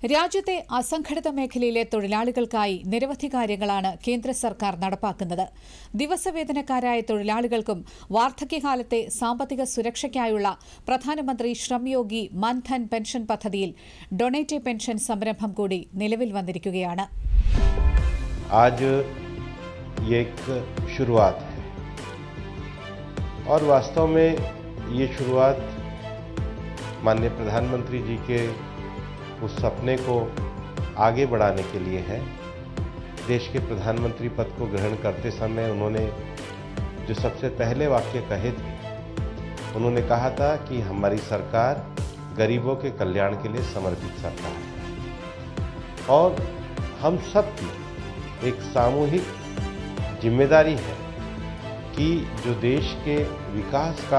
രാജ്യത്തെ അസംഘടിത മേഖലയിലെ തൊഴിലാളികൾക്കായി നിരവധി കാര്യങ്ങളാണ് കേന്ദ്ര സർക്കാർ നടപ്പാക്കുന്നത് ദിവസവേതനക്കാരായ തൊഴിലാളികൾക്കും വാർദ്ധക്യകാലത്തെ സാമ്പത്തിക സുരക്ഷയ്ക്കായുള്ള പ്രധാനമന്ത്രി ശ്രംയോഗി മൻധൻ പെൻഷൻ പദ്ധതിയിൽ ഡൊണേറ്റ് പെൻഷൻ സംരംഭം കൂടി നിലവിൽ വന്നിരിക്കുകയാണ് आज ये एक शुरुआत है और वास्तव में ये शुरुआत माननीय प्रधानमंत्री जी के उस सपने को आगे बढ़ाने के लिए है देश के प्रधानमंत्री पद को ग्रहण करते समय उन्होंने जो सबसे पहले वाक्य कहे थे उन्होंने कहा था कि हमारी सरकार गरीबों के कल्याण के लिए समर्पित सरकार है और हम सब की एक सामूहिक जिम्मेदारी है कि जो देश के विकास का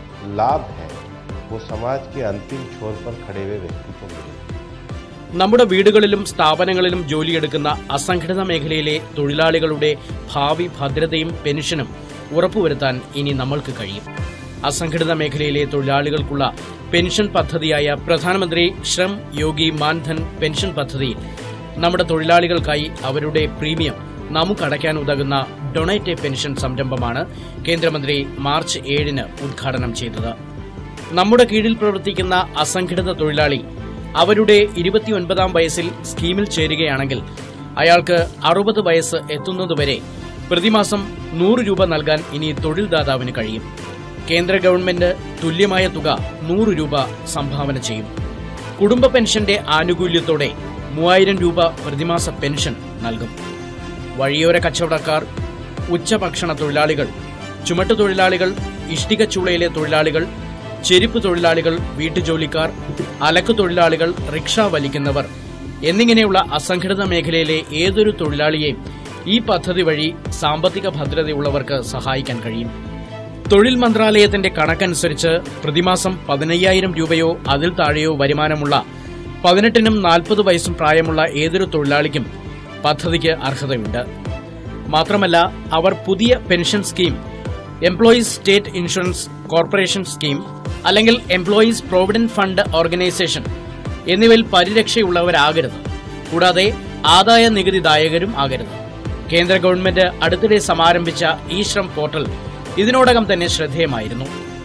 लाभ है वो समाज के अंतिम छोर पर खड़े हुए व्यक्ति को मिले നമ്മുടെ വീടുകളിലും സ്ഥാപനങ്ങളിലും ജോലിയെടുക്കുന്ന അസംഘടിത മേഖലയിലെ തൊഴിലാളികളുടെ ഭാവി ഭദ്രതയും പെൻഷനും ഉറപ്പുവരുത്താൻ ഇനി നമ്മൾക്ക് കഴിയും അസംഘടിത മേഖലയിലെ തൊഴിലാളികൾക്കുള്ള പെൻഷൻ പദ്ധതിയായ പ്രധാനമന്ത്രി ശ്രം യോഗി മാൻധൻ പെൻഷൻ പദ്ധതിയിൽ നമ്മുടെ തൊഴിലാളികൾക്കായി അവരുടെ പ്രീമിയം നമുക്കടയ്ക്കാൻ ഉതകുന്ന ഡൊണേറ്റ് പെൻഷൻ സംരംഭമാണ് കേന്ദ്രമന്ത്രി മാർച്ച് ഏഴിന് ഉദ്ഘാടനം ചെയ്തത് നമ്മുടെ കീഴിൽ പ്രവർത്തിക്കുന്ന അസംഘടിത തൊഴിലാളി അവരുടെ ഇരുപത്തിയൊൻപതാം വയസ്സിൽ സ്കീമിൽ ചേരുകയാണെങ്കിൽ അയാൾക്ക് അറുപത് വയസ്സ് എത്തുന്നതുവരെ പ്രതിമാസം നൂറ് രൂപ നൽകാൻ ഇനി തൊഴിൽദാതാവിന് കഴിയും കേന്ദ്ര ഗവൺമെന്റ് തുല്യമായ തുക നൂറ് രൂപ സംഭാവന ചെയ്യും കുടുംബ പെൻഷന്റെ ആനുകൂല്യത്തോടെ മൂവായിരം രൂപ പ്രതിമാസ പെൻഷൻ നൽകും വഴിയോര കച്ചവടക്കാർ ഉച്ചഭക്ഷണ തൊഴിലാളികൾ ചുമട്ടുതൊഴിലാളികൾ ഇഷ്ടിക ചൂളയിലെ തൊഴിലാളികൾ ചെരുപ്പ് തൊഴിലാളികൾ വീട്ടുജോലിക്കാർ അലക്കു തൊഴിലാളികൾ റിക്ഷ വലിക്കുന്നവർ എന്നിങ്ങനെയുള്ള അസംഘടിത മേഖലയിലെ ഏതൊരു തൊഴിലാളിയെയും ഈ പദ്ധതി വഴി സാമ്പത്തിക ഭദ്രതയുള്ളവർക്ക് സഹായിക്കാൻ കഴിയും തൊഴിൽ മന്ത്രാലയത്തിന്റെ കണക്കനുസരിച്ച് പ്രതിമാസം പതിനയ്യായിരം രൂപയോ അതിൽ താഴെയോ വരുമാനമുള്ള പതിനെട്ടിനും നാൽപ്പത് വയസ്സും പ്രായമുള്ള ഏതൊരു തൊഴിലാളിക്കും പദ്ധതിക്ക് അർഹതയുണ്ട് മാത്രമല്ല അവർ പുതിയ pension scheme employees state insurance corporation scheme അല്ലെങ്കിൽ എംപ്ലോയീസ് പ്രോവിഡന്റ് ഫണ്ട് ഓർഗനൈസേഷൻ എന്നിവയിൽ പരിരക്ഷയുള്ളവരാകരുത് കൂടാതെ ആദായ നികുതിദായകരും ആകരുത് കേന്ദ്ര ഗവൺമെന്റ് അടുത്തിടെ സമാരംഭിച്ച ഇ ശ്രം പോർട്ടൽ ഇതിനോടകം തന്നെ ശ്രദ്ധേയമായിരുന്നു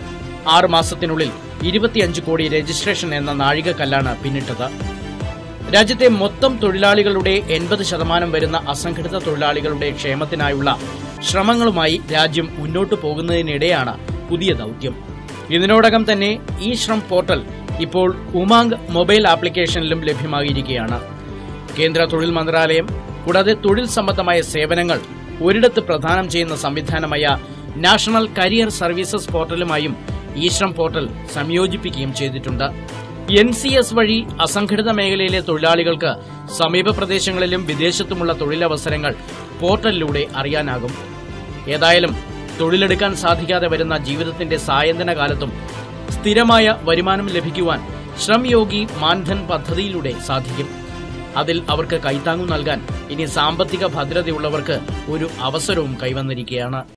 ആറ് മാസത്തിനുള്ളിൽ ഇരുപത്തിയഞ്ച് കോടി രജിസ്ട്രേഷൻ എന്ന നാഴികക്കല്ലാണ് പിന്നിട്ടത് രാജ്യത്തെ മൊത്തം തൊഴിലാളികളുടെ എൺപത് ശതമാനം വരുന്ന അസംഘടിത തൊഴിലാളികളുടെ ക്ഷേമത്തിനായുള്ള ശ്രമങ്ങളുമായി രാജ്യം മുന്നോട്ടു പോകുന്നതിനിടെയാണ് പുതിയ ദൌത്യം ഇതിനോടകം തന്നെ ഈ ശ്രം പോർട്ടൽ ഇപ്പോൾ ഉമാങ് മൊബൈൽ ആപ്ലിക്കേഷനിലും ലഭ്യമാകിയിരിക്കുകയാണ് കേന്ദ്ര തൊഴിൽ മന്ത്രാലയം കൂടാതെ തൊഴിൽ സംബന്ധമായ സേവനങ്ങൾ ഒരിടത്ത് പ്രദാനം ചെയ്യുന്ന സംവിധാനമായ നാഷണൽ കരിയർ സർവീസസ് പോർട്ടലുമായും ഈ ശ്രം പോർട്ടൽ സംയോജിപ്പിക്കുകയും ചെയ്തിട്ടുണ്ട് എൻ സി എസ് വഴി അസംഘടിത മേഖലയിലെ തൊഴിലാളികൾക്ക് സമീപ പ്രദേശങ്ങളിലും വിദേശത്തുമുള്ള തൊഴിലവസരങ്ങൾ പോർട്ടലിലൂടെ അറിയാനാകും ഏതായാലും തൊഴിലെടുക്കാൻ സാധിക്കാതെ വരുന്ന ജീവിതത്തിന്റെ സായന്തന കാലത്തും സ്ഥിരമായ വരുമാനം ലഭിക്കുവാൻ ശ്രം യോഗി മാൻധൻ പദ്ധതിയിലൂടെ സാധിക്കും അതിൽ അവർക്ക് കൈത്താങ്ങു നൽകാൻ ഇനി സാമ്പത്തിക ഭദ്രതയുള്ളവർക്ക് ഒരു അവസരവും കൈവന്നിരിക്കുകയാണ്